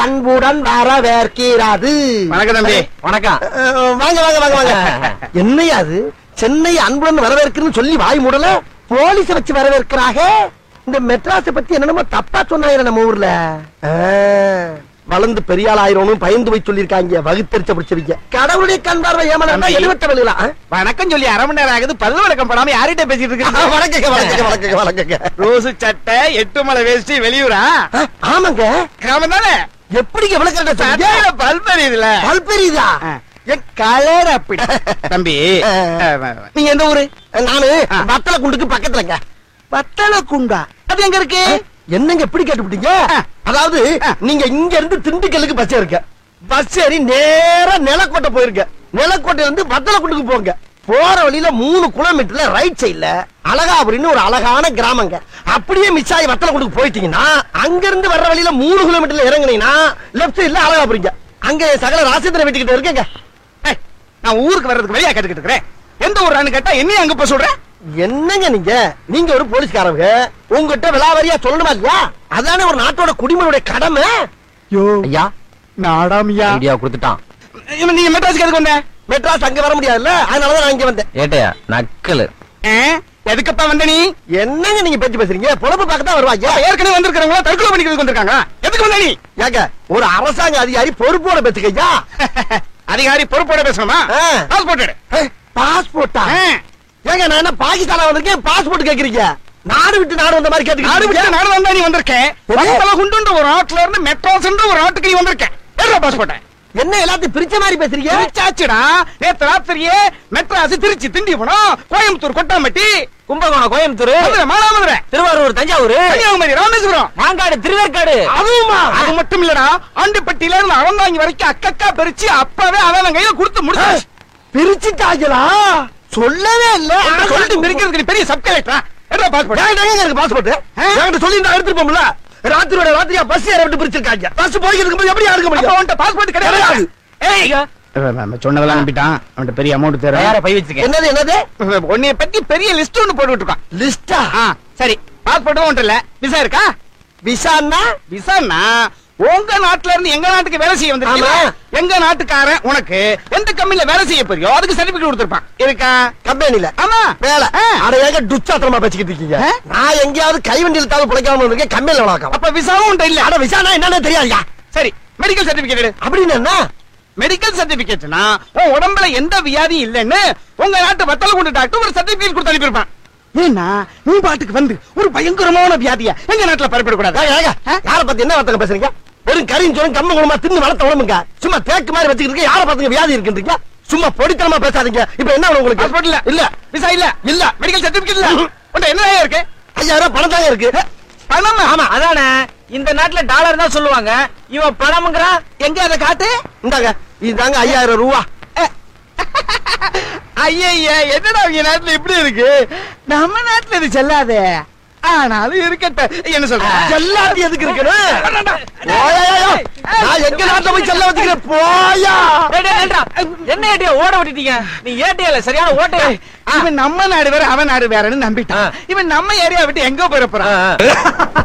அன்புடன் வரவேற்கிறது வணக்கம் தம்பி வணக்கம் அஹ், வாங்க வாங்க வாங்க வாங்க என்னையா அது சென்னை அன்புடன் வரவேற்கிறேன்னு சொல்லி வாய் மூடல போலீஸ வச்சு வரவேற்கிறாக இந்த மெட்ராஸ பத்தி என்னென்னமோ தப்பா சொன்னாங்க நம்ம ஊர்ல அஹ், வளர்ந்து பெரிய ஆள் ஆயிரம்னு பயந்து போய் சொல்லிருக்காங்க வகுத்தறிச்ச பிடிச்சவங்க கடவுளுடைய கண் பார்வை ஏமாந்தா தம்பி. எழுவட்ட வெளியிலாம் வணக்கம் சொல்லி அரை மணி நேரம் ஆகுது பல்லு வழக்கம் படாம யார்கிட்ட பேசிட்டு இருக்கு வணக்கங்க வணக்கங்க வணக்கங்க வணக்கங்க ரோசு சட்டை எட்டு மலை வேஷ்டி வெளியூரா அஹ், ஆமாங்க கிராமம் தானே எப்படி எவ்வளவு கரெக்டா சட்டையில சொன்னீங்க பல்ப் எரியுதுல பல்பெரியுதா ஆ. என் கலர் அப்படி தம்பி ஆ. அஹ், வ- வ- நீங்க எந்த ஊரு நானு ஆ. வத்தல குண்டுக்கு பக்கத்துலங்க பத்தல குண்டா அது எங்க இருக்கு என்னங்க எப்படி கேட்டுப்பிட்டீங்க ஆ. அதாவது ஆ. நீங்க இங்க இருந்து திண்டுக்கல்லுக்கு பஸ் இருக்க பஸ் ஏறி நேரா நிலக்கோட்டை போயிருக்க நிலக்கோட்டையில இருந்து வத்தல குண்டுக்கு போங்க போற வழியில மூணு கிலோமீட்டர்ல ரைட் சைடுல அழகாபுரின்னு ஒரு அழகான கிராமங்க அப்படியே மிஸ் ஆகி வத்தல குண்டுக்கு போயிட்டீங்கன்னா அங்க இருந்து வர்ற வழியில மூணு கிலோமீட்டர்ல இறங்குனீங்கன்னா லெப்ட் சைடுல அழகாபுரிங்க அங்க சகல ராசேந்திர வீட்டுக்கிட்ட இருக்கேங்க ஏய், நான் ஊருக்கு வர்றதுக்கு வெளியா கேட்டுக்கிட்டு இருக்கிறேன் எந்த ஊரான்னு கேட்டா என்னையும் அங்க போய் சொல்றேன் என்னங்க நீங்க நீங்க ஒரு போலீஸ்காரங்க உங்ககிட்ட விலாவரியா சொல்லணுமா இல்லையா அதானே ஒரு நாட்டோட குடிமனுடைய கடமை யோ ஐயா நாடாமியா ஐடியா கொடுத்துட்டான் இவன் நீங்க மெட்ராஸ்க்கு எதுக்கு வந்த மெட்ராஸ் அங்க வர முடியாதுல்ல அதனாலதான் நான் இங்க வந்தேன் ஏட்டையா நக்கலு ஆ? எதுக்கப்பா வந்த நீ என்னங்க நீங்க பேச்சு பேசுறீங்க பொழப்பு பார்க்க தான் வருவாங்க அப்ப ஏற்கனவே வந்திருக்கிறவங்களா தற்கொலை பண்ணிக்கிறதுக்கு வந்திருக்காங்க எதுக்கு வந்த நீ ஏங்க ஒரு அரசாங்க அதிகாரி பொறுப்போட பேசுக்கையா அதிகாரி பொறுப்போட பேசணுமா ஆ. பாஸ்போர்ட் எடு பாஸ்போர்ட்டா ஆ. ஏங்க நான் என்ன பாகிஸ்தானா வந்திருக்கேன் பாஸ்போர்ட் கேக்குறீங்க நாடு விட்டு நாடு வந்த மாதிரி நாடு கேட்டுக்கிட்டு விட்டு நாடு வந்தா நீ வந்திருக்கேன் எது? வத்தல குண்டுன்ற ஒரு நாட்டுல இருந்து மெட்ராஸ்ன்ற ஒரு நாட்டுக்கு நீ வந்திருக்க ஏறா பாஸ்போர்ட் என்ன எல்லாத்தையும் பிரிச்ச மாதிரி பேசுறீங்க திருச்சாச்சுடா நேத்து ராத்திரியே மெட்ராஸ் திருச்சி திண்டிவனம் கோயம்புத்தூர் கொட்டாம்பட்டி கும்பகோணம் கோயம்புத்தூர் மதுரை மானாமதுரை திருவாரூர் தஞ்சாவூர் கன்னியாகுமரி ராமேஸ்வரம் மாங்காடு திருவேற்காடு அதுவுமா அது மட்டும் இல்லடா ஆண்டிப்பட்டியில இருந்து அவந்தாங்கி வரைக்கும் அக்கக்கா பிரிச்சு அப்பவே அவன் கையில கொடுத்து முடிச்சு பிரிச்சுட்டாங்களா சொல்லவே இல்ல சொல்லிட்டு பிரிக்கிறதுக்கு நீ பெரிய சப் கலெக்டரா என்ன பாஸ்போர்ட் எங்க இருக்கு பாஸ்போர்ட் என்கிட்ட சொல்லி நான் எடுத்துட்டு போம்ல ராத்திரியோட ராத்திரியா பஸ் ஏற விட்டு பிரிச்சிருக்காங்க பஸ் போய்கிட்டு இருக்கும்போது எப்படி இருக்க அப்ப முடியும் அவன்கிட்ட பாஸ்போர்ட் கிடையாது கிடையாது. ஏய் சொன்னதெல்லாம் நம்பிட்டான் அவன்கிட்ட பெரிய அமௌண்ட் யார பை வச்சிருக்கேன் என்னது என்னது உன்னைய பத்தி பெரிய லிஸ்ட் ஒண்ணு போட்டு விட்டுருக்கான் லிஸ்டா ஆ, சரி பாஸ்போர்ட் ஒன்றும் இல்ல விசா இருக்கா விசான்னா விசான்னா உங்க நாட்டுல இருந்து எங்க நாட்டுக்கு வேலை செய்ய வந்திருக்கீங்க ஆமா. எங்க நாட்டுக்காரன் உனக்கு எந்த கம்பெனில வேலை செய்ய போறியோ அதுக்கு சர்டிபிகேட் கொடுத்திருப்பான் இருக்கா கம்பெனில ஆமா வேலை ஆ. அட ஏங்க டுச்சாத்திரமா பேசிக்கிட்டு இருக்கீங்க ஆ? நான் எங்கேயாவது கைவண்டியில் தாவு பிழைக்காம வந்திருக்கேன் கம்பெனில வளர்க்கலாம் அப்ப விசாவும் உன்ட்ட இல்ல அட விசானா என்னன்னு தெரியாதுயா சரி மெடிக்கல் சர்டிபிகேட் எடு அப்படின்னு என்ன மெடிக்கல் சர்டிபிகேட்னா உன் உடம்புல எந்த வியாதியும் இல்லைன்னு உங்க நாட்டு வத்தல கொண்டு டாக்டர் ஒரு சர்டிபிகேட் கொடுத்து அனுப்பியிருப்பான் ஏன்னா நீ பாட்டுக்கு வந்து ஒரு பயங்கரமான வியாதிய எங்க நாட்டுல பரப்பிடக்கூடாது ஏங்க, ஏங்க, யார பத்தி என்ன வார்த்தை பேசுறீங்க வெறும் கரியும் சொல்லும் கம்ம குணமா தின்னு வளர்த்த உடம்புங்க சும்மா தேக்கு மாதிரி வச்சுக்கிட்டு இருக்க யார பாத்துங்க வியாதி இருக்குன்றீங்க சும்மா பொடித்தனமா பேசாதீங்க இப்ப என்ன வேணும் உங்களுக்கு பாஸ்போர்ட் இல்ல இல்ல விசா இல்ல இல்ல மெடிக்கல் சர்டிபிகேட் இல்ல ம்ஹும். உன்ட்ட என்ன இருக்கு ஐயாயிரம் ரூபாய் பணம் தாங்க இருக்கு பணம் ஆமா அதானே இந்த நாட்டுல டாலர் தான் சொல்லுவாங்க இவன் பணம்ங்கிறான் எங்க அதை காட்டு இந்தாங்க இதுதாங்க ஐயாயிரம் ரூபா ஐயா என்னடா அவங்க நாட்டுல இப்படி இருக்கு நம்ம நாட்டுல இது செல்லாதே ஆனாலும் இருக்கட்டும் என்ன சொல்ற செல்லாட்டி எதுக்கு இருக்கணும் ஓயாயா, நான் எங்க நாட்டுல போய் செல்ல வச்சுக்கிறேன் போயா டேய், டேய், நில்றா. என்ன ஏட்டியா ஓட விட்டுட்டீங்க நீ ஏட்டியா இல்ல சரியான ஓட்டையா இவன் நம்ம நாடு வேற அவன் நாடு வேறன்னு நம்பிட்டான் இவன் நம்ம ஏரியா விட்டு எங்க போயிட போறான் ஆ, ஆ.